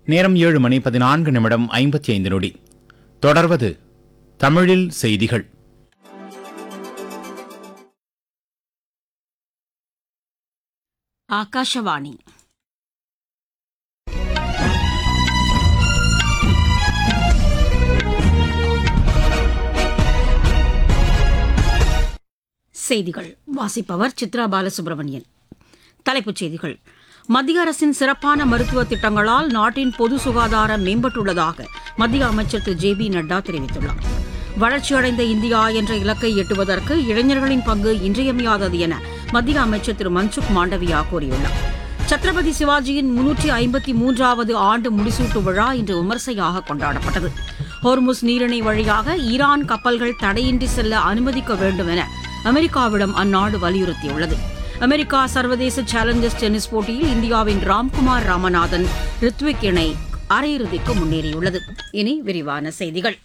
நேரம் ஏழு மணி பதினான்கு நிமிடம் ஐம்பத்தி ஐந்து நொடி தொடர்வது தமிழில் செய்திகள் ಆಕಾಶವಾಣಿ செய்திகள் வாசிப்பவர் சித்ரா பாலசுப்ரமணியன் தலைப்புச் செய்திகள் மத்திய அரசின் சிறப்பான மருத்துவ திட்டங்களால் நாட்டின் பொது சுகாதாரம் மேம்பட்டுள்ளதாக மத்திய அமைச்சர் திரு ஜே பி நட்டா தெரிவித்துள்ளார் வளர்ச்சியடைந்த இந்தியா என்ற இலக்கை எட்டுவதற்கு இளைஞர்களின் பங்கு இன்றியமையாதது என மத்திய அமைச்சர் திரு மன்சுக் மாண்டவியா கூறியுள்ளார் சத்ரபதி சிவாஜியின் முன்னூற்றி ஐம்பத்தி மூன்றாவது ஆண்டு முடிசூட்டு விழா இன்று விமர்சையாக கொண்டாடப்பட்டது ஹோர்முஸ் நீரிணை வழியாக ஈரான் கப்பல்கள் தடையின்றி செல்ல அனுமதிக்க வேண்டும் என அமெரிக்காவிடம் அந்நாடு வலியுறுத்தியுள்ளது அமெரிக்கா சர்வதேச சேலஞ்சர்ஸ் டென்னிஸ் போட்டியில் இந்தியாவின் ராம்குமார் ராமநாதன் ரித்விக் இணை அரையிறுதிக்கு முன்னேறியுள்ளது இனி விரிவான செய்திகள்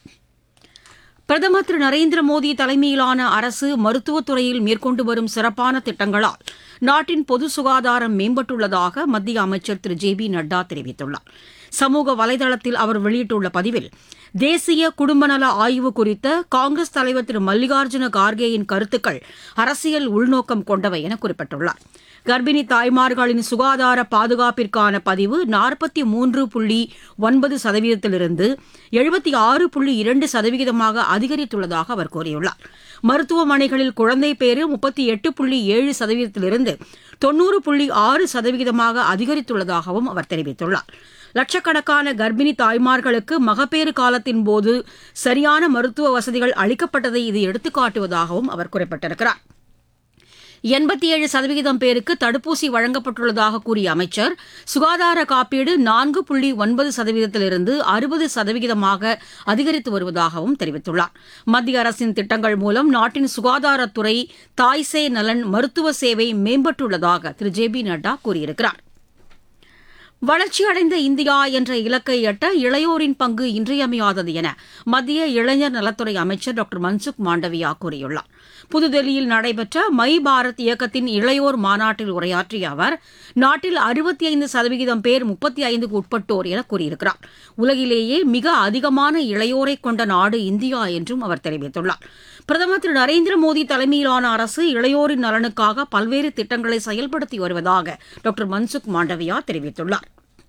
பிரதமர் திரு நரேந்திர மோடி தலைமையிலான அரசு மருத்துவத் துறையில் மேற்கொண்டு வரும் சிறப்பான திட்டங்களால் நாட்டின் பொது சுகாதாரம் மேம்பட்டுள்ளதாக மத்திய அமைச்சர் திரு ஜே பி நட்டா தெரிவித்துள்ளார் சமூக வலைதளத்தில் அவர் வெளியிட்டுள்ள பதிவில் தேசிய குடும்ப நல ஆய்வு குறித்த காங்கிரஸ் தலைவர் திரு மல்லிகார்ஜுன கார்கேயின் கருத்துக்கள் அரசியல் உள்நோக்கம் கொண்டவை என குறிப்பிட்டுள்ளார் கர்ப்பிணி தாய்மார்களின் சுகாதார பாதுகாப்பிற்கான பதிவு நாற்பத்தி மூன்று புள்ளி ஒன்பது சதவீதத்திலிருந்து எழுபத்தி ஆறு புள்ளி இரண்டு சதவீதமாக அதிகரித்துள்ளதாக அவர் கூறியுள்ளார் மருத்துவமனைகளில் குழந்தை பேறு முப்பத்தி எட்டு புள்ளி ஏழு சதவீதத்திலிருந்து தொன்னூறு புள்ளி ஆறு சதவீதமாக அதிகரித்துள்ளதாகவும் அவர் தெரிவித்துள்ளார் லட்சக்கணக்கான கர்ப்பிணி தாய்மார்களுக்கு மகப்பேறு காலத்தின் போது சரியான மருத்துவ வசதிகள் அளிக்கப்பட்டதை இது எடுத்துக்காட்டுவதாகவும் அவர் குறிப்பிட்டிருக்கிறார் எண்பத்தி ஏழு சதவிகிதம் பேருக்கு தடுப்பூசி வழங்கப்பட்டுள்ளதாக கூறிய அமைச்சர் சுகாதார காப்பீடு நான்கு புள்ளி ஒன்பது சதவீதத்திலிருந்து அறுபது சதவிகிதமாக அதிகரித்து வருவதாகவும் தெரிவித்துள்ளார் மத்திய அரசின் திட்டங்கள் மூலம் நாட்டின் சுகாதாரத்துறை தாய்சே நலன் மருத்துவ சேவை மேம்பட்டுள்ளதாக திரு ஜே பி நட்டா கூறியிருக்கிறார் வளர்ச்சியடைந்த இந்தியா என்ற இலக்கை எட்ட இளையோரின் பங்கு இன்றியமையாதது என மத்திய இளைஞர் நலத்துறை அமைச்சர் டாக்டர் மன்சுக் மாண்டவியா கூறியுள்ளார் புதுதில்லியில் நடைபெற்ற மை பாரத் இயக்கத்தின் இளையோர் மாநாட்டில் உரையாற்றிய அவர் நாட்டில் அறுபத்தி ஐந்து சதவிகிதம் பேர் முப்பத்தி ஐந்துக்கு உட்பட்டோர் என கூறியிருக்கிறார் உலகிலேயே மிக அதிகமான இளையோரை கொண்ட நாடு இந்தியா என்றும் அவர் தெரிவித்துள்ளார் பிரதமர் திரு நரேந்திர மோடி தலைமையிலான அரசு இளையோரின் நலனுக்காக பல்வேறு திட்டங்களை செயல்படுத்தி வருவதாக டாக்டர் மன்சுக் மாண்டவியா தெரிவித்துள்ளார்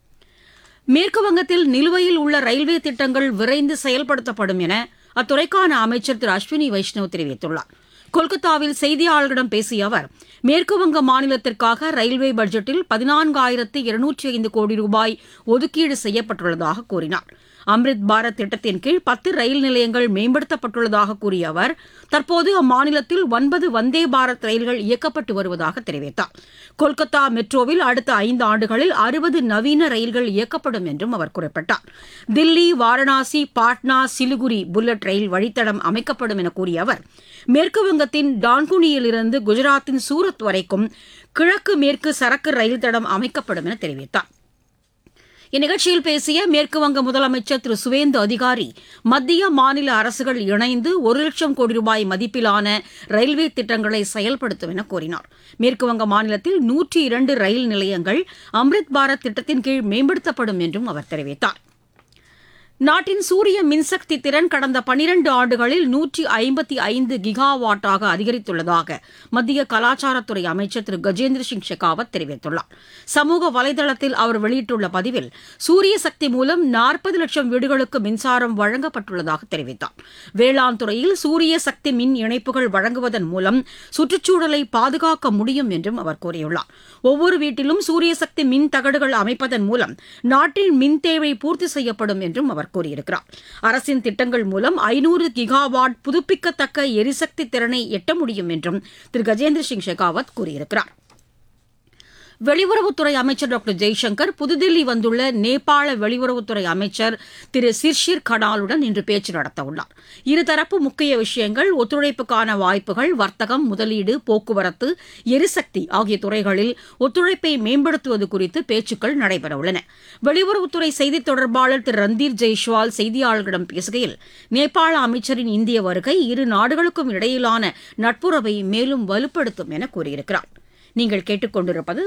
மேற்குவங்கத்தில் நிலுவையில் உள்ள ரயில்வே திட்டங்கள் விரைந்து செயல்படுத்தப்படும் என அத்துறைக்கான அமைச்சர் திரு அஸ்வினி வைஷ்ணவ் தெரிவித்துள்ளார் கொல்கத்தாவில் செய்தியாளர்களிடம் பேசிய அவர் மேற்குவங்க மாநிலத்திற்காக ரயில்வே பட்ஜெட்டில் பதினான்காயிரத்து இருநூற்றி ஐந்து கோடி ரூபாய் ஒதுக்கீடு செய்யப்பட்டுள்ளதாக கூறினார் அம்ரித் பாரத் திட்டத்தின் கீழ் பத்து ரயில் நிலையங்கள் மேம்படுத்தப்பட்டுள்ளதாக கூறிய அவர் தற்போது அம்மாநிலத்தில் ஒன்பது வந்தே பாரத் ரயில்கள் இயக்கப்பட்டு வருவதாக தெரிவித்தார் கொல்கத்தா மெட்ரோவில் அடுத்த ஐந்து ஆண்டுகளில் அறுபது நவீன ரயில்கள் இயக்கப்படும் என்றும் அவர் குறிப்பிட்டார் தில்லி வாரணாசி பாட்னா சிலிகுரி புல்லட் ரயில் வழித்தடம் அமைக்கப்படும் என கூறிய அவர் மேற்குவங்கத்தின் டான்குனியிலிருந்து குஜராத்தின் சூரத் வரைக்கும் கிழக்கு மேற்கு சரக்கு ரயில் தடம் அமைக்கப்படும் என தெரிவித்தார் இந்நிகழ்ச்சியில் பேசிய மேற்குவங்க முதலமைச்சர் திரு சுவேந்து அதிகாரி மத்திய மாநில அரசுகள் இணைந்து ஒரு லட்சம் கோடி ரூபாய் மதிப்பிலான ரயில்வே திட்டங்களை செயல்படுத்தும் என கூறினார் மேற்குவங்க மாநிலத்தில் நூற்றி இரண்டு ரயில் நிலையங்கள் அம்ரித் பாரத் திட்டத்தின் கீழ் மேம்படுத்தப்படும் என்றும் அவர் தெரிவித்தார் நாட்டின் சூரிய மின்சக்தி திறன் கடந்த பனிரண்டு ஆண்டுகளில் நூற்றி ஐம்பத்தி ஐந்து கிகாவாட்டாக அதிகரித்துள்ளதாக மத்திய கலாச்சாரத்துறை அமைச்சர் திரு கஜேந்திர சிங் ஷெகாவத் தெரிவித்துள்ளார் சமூக வலைதளத்தில் அவர் வெளியிட்டுள்ள பதிவில் சூரிய சக்தி மூலம் நாற்பது லட்சம் வீடுகளுக்கு மின்சாரம் வழங்கப்பட்டுள்ளதாக தெரிவித்தார் வேளாண் துறையில் சூரிய சக்தி மின் இணைப்புகள் வழங்குவதன் மூலம் சுற்றுச்சூழலை பாதுகாக்க முடியும் என்றும் அவர் கூறியுள்ளார் ஒவ்வொரு வீட்டிலும் சூரிய சக்தி மின் தகடுகள் அமைப்பதன் மூலம் நாட்டின் மின் தேவை பூர்த்தி செய்யப்படும் என்றும் அவர் கூறியிருக்கிறார் அரசின் திட்டங்கள் மூலம் ஐநூறு கிகாவாட் புதுப்பிக்கத்தக்க எரிசக்தி திறனை எட்ட முடியும் என்றும் திரு கஜேந்திர சிங் ஷெகாவத் கூறியிருக்கிறார் வெளியுறவுத்துறை அமைச்சர் டாக்டர் ஜெய்சங்கர் புதுதில்லி வந்துள்ள நேபாள வெளியுறவுத்துறை அமைச்சர் திரு சிர்ஷிர் கடாலுடன் இன்று பேச்சு நடத்தவுள்ளார் இருதரப்பு முக்கிய விஷயங்கள் ஒத்துழைப்புக்கான வாய்ப்புகள் வர்த்தகம் முதலீடு போக்குவரத்து எரிசக்தி ஆகிய துறைகளில் ஒத்துழைப்பை மேம்படுத்துவது குறித்து பேச்சுக்கள் நடைபெறவுள்ளன வெளியுறவுத்துறை செய்தித் தொடர்பாளர் திரு ரந்தீர் ஜெய்ஷ்வால் செய்தியாளர்களிடம் பேசுகையில் நேபாள அமைச்சரின் இந்திய வருகை இரு நாடுகளுக்கும் இடையிலான நட்புறவை மேலும் வலுப்படுத்தும் என கூறியிருக்கிறார் நீங்கள் கேட்டுக்கொண்டிருப்பது